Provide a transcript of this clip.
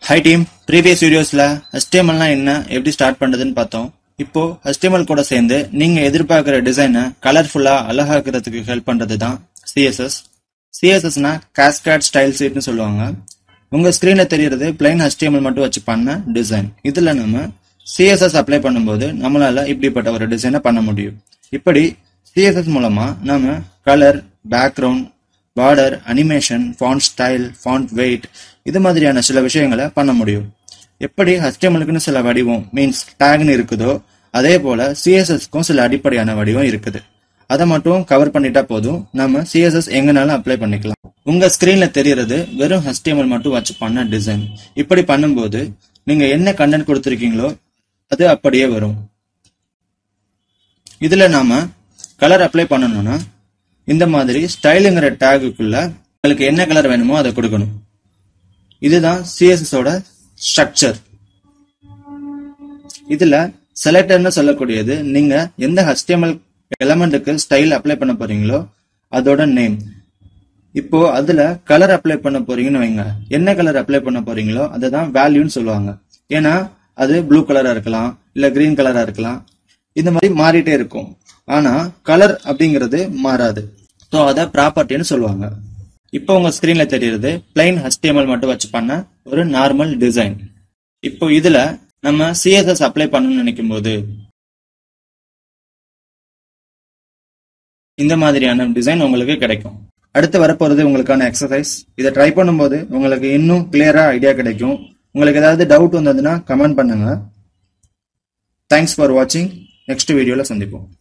high team previous வீடியோஸ்ல HTML-னா என்ன எப்படி ஸ்டார்ட் பண்றதுன்னு பார்த்தோம் இப்போ HTML கூட சேர்ந்து நீங்க எதிர்பார்க்கிற டிசைனை கலர்ஃபுல்லா அழகாக்குறதுக்கு ஹெல்ப் பண்றது தான் CSS CSSனா காஸ்கேட் ஸ்டைல் ஷீட்னு சொல்லுவாங்க உங்க ஸ்கிரீன்ல தெரியறது பிளைன் HTML மட்டும் வச்சு பண்ண டிசைன் இதுல நம்ம CSS அப்ளை பண்ணும்போது நம்மளால இப்படிப்பட்ட ஒரு டிசைனை பண்ண முடியும் இப்படி CSS மூலமா நாம colour background border animation font style font weight இது மாதிரியான சில விஷயங்களை பண்ண முடியும் எப்படி HTML-க்குன்னு சில வடிவம் மீன்ஸ் டேக்னு இருக்குதோ அதே போல CSS-க்கும் சில அடிப்படையான வடிவம் இருக்குது அதை மட்டும் கவர் பண்ணிட்டா போதும் நம்ம CSS எங்கனாலும் அப்ளை பண்ணிக்கலாம் உங்க ஸ்கிரீன்ல தெரியறது வெறும் HTML மட்டும் வச்சு பண்ண டிசைன் இப்படி பண்ணும்போது நீங்க என்ன கண்டென்ட் கொடுத்துருக்கீங்களோ அது அப்படியே வரும் இதுல நாம கலர் அப்ளை பண்ணணும்னா இந்த மாதிரி ஸ்டைலுங்கிற டேகுக்குள்ள உங்களுக்கு என்ன கலர் வேணுமோ அதை கொடுக்கணும் இதுதான் CSS ஓட ஸ்ட்ரக்சர் இதுல செலக்டர்னு சொல்லக்கூடியது நீங்க எந்த HTML எலமெண்ட்டுக்கு ஸ்டைல் அப்ளை பண்ண போறீங்களோ அதோட நேம் இப்போ அதுல கலர் அப்ளை பண்ண போறீங்கன்னு வைங்க என்ன கலர் அப்ளை பண்ண போறீங்களோ அதுதான் வேல்யூன்னு சொல்லுவாங்க ஏன்னா அது ப்ளூ கலரா இருக்கலாம் இல்ல கிரீன் கலரா இருக்கலாம் இந்த மாதிரி மாறிட்டே இருக்கும் ஆனா கலர் அப்படிங்கிறது மாறாது ஸோ அதை ப்ராப்பர்ட்டின்னு சொல்லுவாங்க இப்போ உங்க ஸ்கிரீன்ல தெரியுறது பிளைன் HTML மட்டும் வச்சு பண்ண ஒரு நார்மல் டிசைன் இப்போ இதுல நம்ம CSS அப்ளை பண்ணணும்னு நினைக்கும் போது இந்த மாதிரியான டிசைன் உங்களுக்கு கிடைக்கும் அடுத்து வரப்போறது உங்களுக்கான எக்ஸசைஸ் இதை ட்ரை பண்ணும்போது உங்களுக்கு இன்னும் கிளியரா ஐடியா கிடைக்கும் உங்களுக்கு ஏதாவது டவுட் வந்ததுன்னா கமெண்ட் பண்ணுங்க தேங்க்ஸ் ஃபார் வாட்சிங் நெக்ஸ்ட் வீடியோல சந்திப்போம்